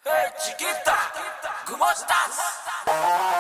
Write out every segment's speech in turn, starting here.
Hey, chiquita, ¿cómo estás?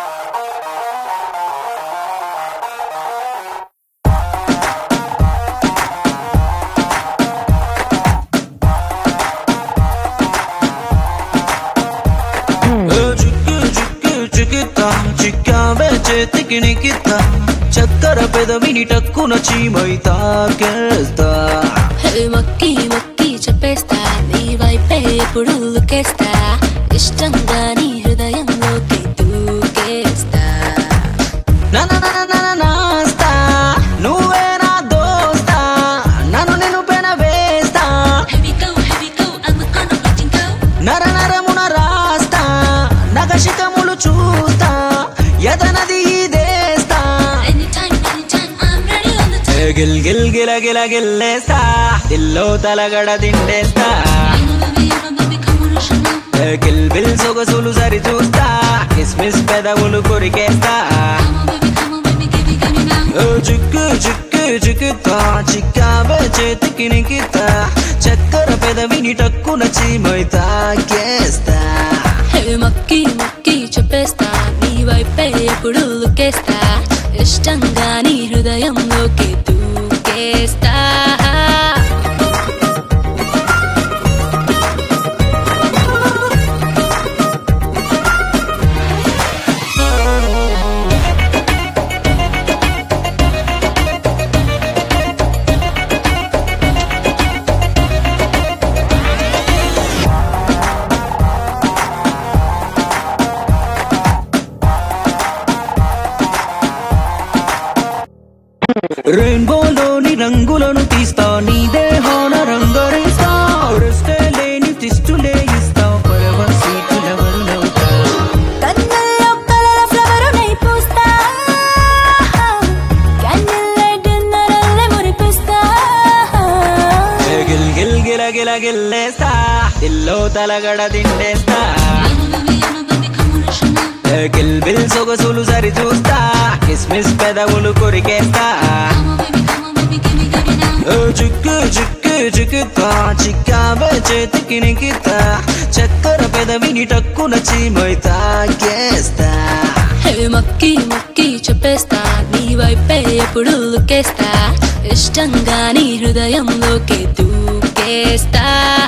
చిక్కు చిక్కు చికిత్త చిక్కావే చేతికి నికిత్త చక్కర పెదవిని టక్కున చీమై తాకేస్తా హే మొక్కి మొక్కి చెప్పేస్తా నీ వైపే ఎప్పుడు లుకేస్తా ఇష్టంగా నీ హృదయంలోకి దూకేస్తా నా నా నా నా నా నాస్తా నువ్వే నా దోస్తా నన్ను నేను పెన వేస్తా Here we go, here we go, I'm gonna let you go. నర నరమున రాస్తా నగశికములు చూస్తా ఎదనది ఇదేస్తా Anytime, anytime, I'm ready on the A time. Gill గిల్ గిల గిల గిల్లేస్తా ఇల్లో తలగడ తిండేస్తా Come on, baby, come on, baby, come on, show me. ఏ కిల్ బిల్ సొగసులు సరి చూస్తా కిస్మిస్ పెదవులు కొరికేస్తా Come on, baby, come on, baby, give me, give me now. ఓ చిక్కు చిక్కు చిక్కుతా చిక్కావే చేతికి నికితా చక్కర పెదవిని టక్కున చీమై తాకేస్తా హే మొక్కి మొక్కి చెప్పేస్తా నీ వైపే ఎప్పుడు లుకేస్తా ఇష్టంగా నీ హృదయంలోకి దూకేస్తా రెయిన్బోలోని రంగులను తీస్తా నీ దేహాన రంగరేస్తా రెస్టే లేని తిష్టులే ఇస్తా పరవ సీటులెవరు నవ్వుతా కన్నుల్లో కలల ఫ్లవరునై పూస్తా క్యాండిల్ డిన్నరల్లే మురిపిస్తా ఏ గిల్ గిల్ గిల గిల గిల్లేస్తా ఇల్లో తలగడ తిండేస్తా ఏ కిల్ బిల్ సొగసులు సరి చూస్తా కిస్మిస్ పెదవులు కొరికేస్తా ఓ చిక్కు చిక్కు చిక్కుతా చిక్కావే చేతికి నికితా చక్కర పెదవిని టక్కున చీమై తాకేస్తా హే మొక్కి మొక్కి చెప్పేస్తా నీ వైపే ఎప్పుడు లుకేస్తా ఇష్టంగా నీ హృదయంలోకి దూకేస్తా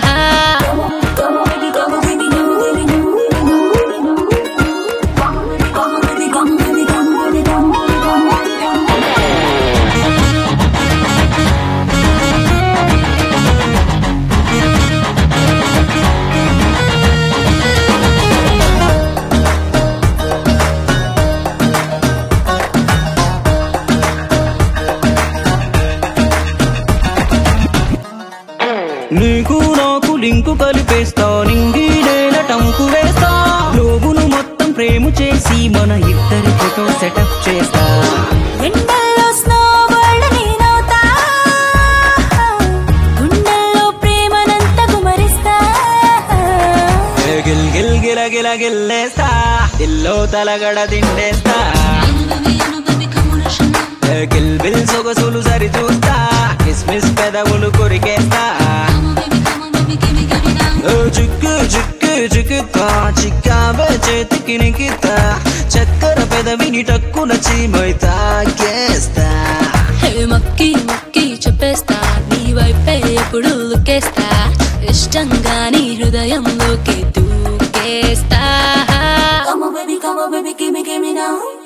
నీకు నాకు లింకు కలిపేస్తా నింగిడేల టంకు వేస్తా లోగును మొత్తం ప్రేమ చేసి మన ఇద్దరి ఫోటో సెటప్ చేస్తా ఎండల్లో స్నో వరల్డ్ నేనవుతా గుండెల్లో ప్రేమనంత కుమరిస్తా ఏ గిల్ గిల్ గిల గిల గిల్లేస్తా ఇల్లో తలగడ తిండేస్తా ఏ గిల్ బిల్ సొగసులు సరి చూస్తా కిస్మిస్ పెదవులు కొరికేస్తా ఓ చిక్కు చిక్కు చిక్కుతా చిక్కావే చేతికి నికితా చక్కర పెదవిని టక్కున చీమై తాకేస్తా హే మొక్కి మొక్కి చెప్పేస్తా నీ వైపే ఎప్పుడు లుకేస్తా ఇష్టంగా నీ హృదయంలోకి దూకేస్తా Come on baby, come on baby, give me, give me now